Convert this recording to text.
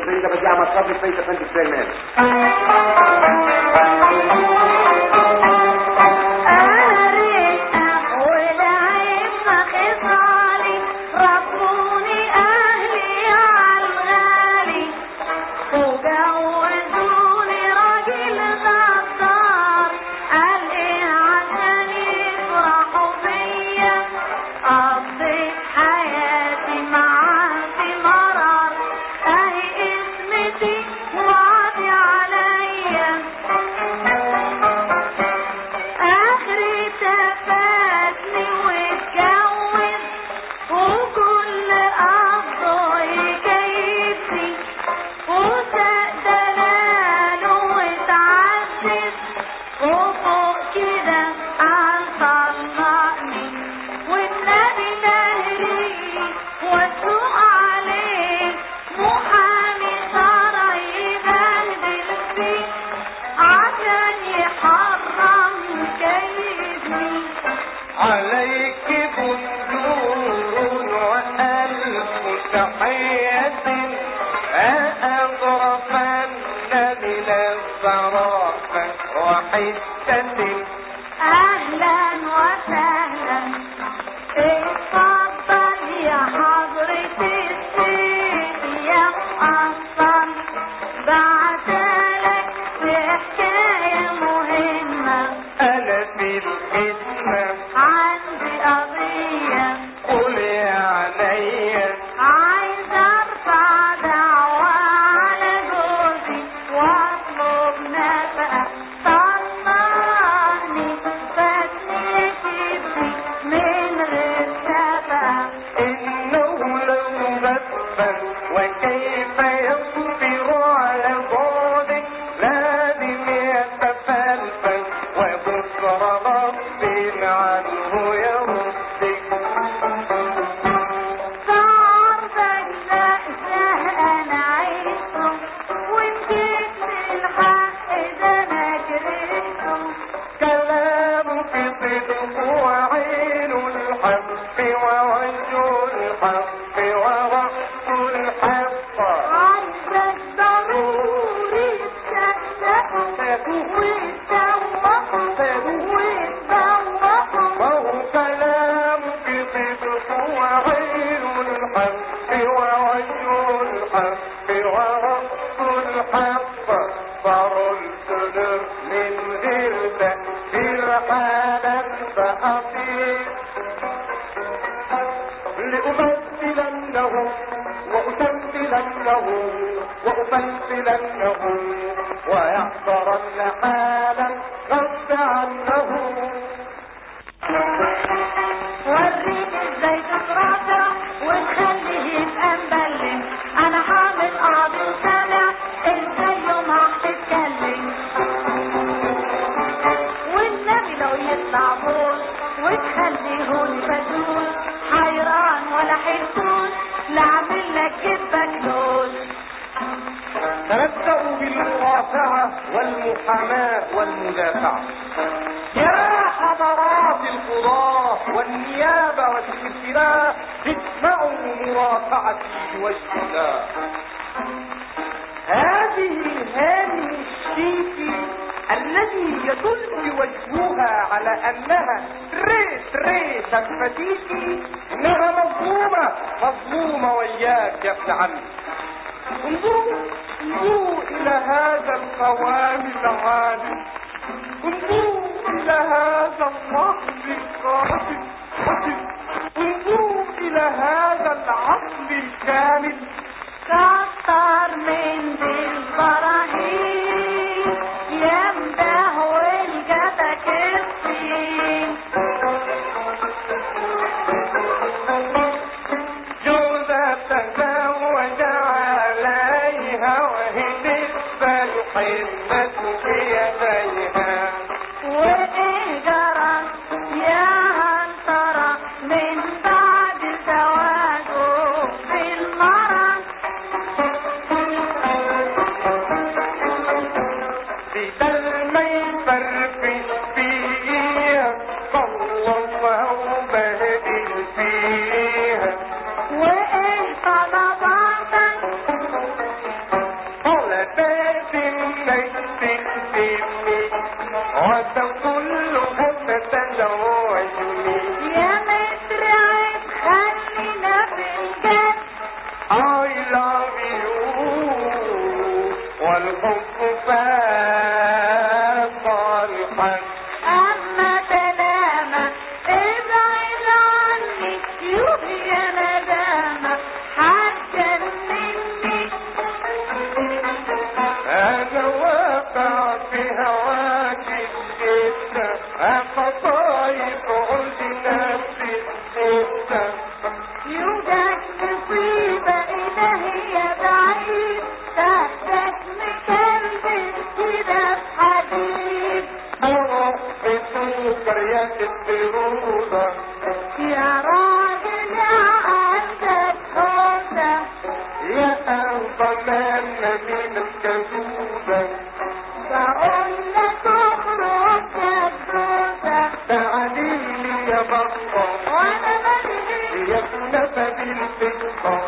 فرنجة بديعة مصابي فايدة فندم سليمان وعدي عليا اخري تفاتني واتجوز وكل قبضه يكيفني وساق دلاله واتعذب وفوق كده قال طلقني والنبي نهري واسوق عليه محامي صار يبهدل فيه عشان يحرم كيدني عليك بندور وألف تحية أأغرفن من الزرافة وحدة اهلا وسهلا اتفضل يا حضرة السيد يا مقصر بعتلك بحكاية مهمة أنا في الخدمة عندي قضية قولي عليا عايز ارفع دعوة على جوزي واطلب نفقة طلعني فاتني تبني من غير شفقة إنه لو غفل وكيف يصبر على بعدك لازم يتفلفل وبكرة غصب عنه يردك صعبك زهقان انا عيشته ومشيت الحق ده انا جريته كلامك صدق وعين الحق ووجه الحق ورأس الحق عايزك ضروري تصدقه وتسوقه وتسوقه وهو كلامك صدق وعين الحق ووجه الحق ورأس الحق فرسل من غير تأثير حالا فأطيع لأبدلنه وأسبلنه وأفلفلنه ويحضرن حالا غصب عنه وريني ازاي تتراجع وتخليه يبقى مبلم انا حامل قاضي وسامع ازاي يومها هتتكلم والنبي لو يطلع بول وتخليه البدول حيران ولا حيكون لا عامل لك جبك لول تنبأوا بالمرافعة والمحاماة والمدافعة يا حضرات القضاة والنيابة والسلسلة اسمعوا مرافعتي بوجه الله هذه هذه الشيك الذي يدل وجهها على انها تري تري شفتيكي انها مظلومة مظلومة وياك يا ابن عمي انظروا انظروا الى هذا القوام العالي انظروا الى هذا اللحظ القاتل انظروا الى هذا العقل الكامل كتر من دي البراهين يمده والجبك الصين جوزة تزوج عليها وهي تقبل حنة بيديها وايه جرى يا هل ترى من بعد زواجه بالمرة من الكذوبة فقلنا تخرج كدوسة تعالي لي يا بطة وانا مالي يا كنفة بالفضة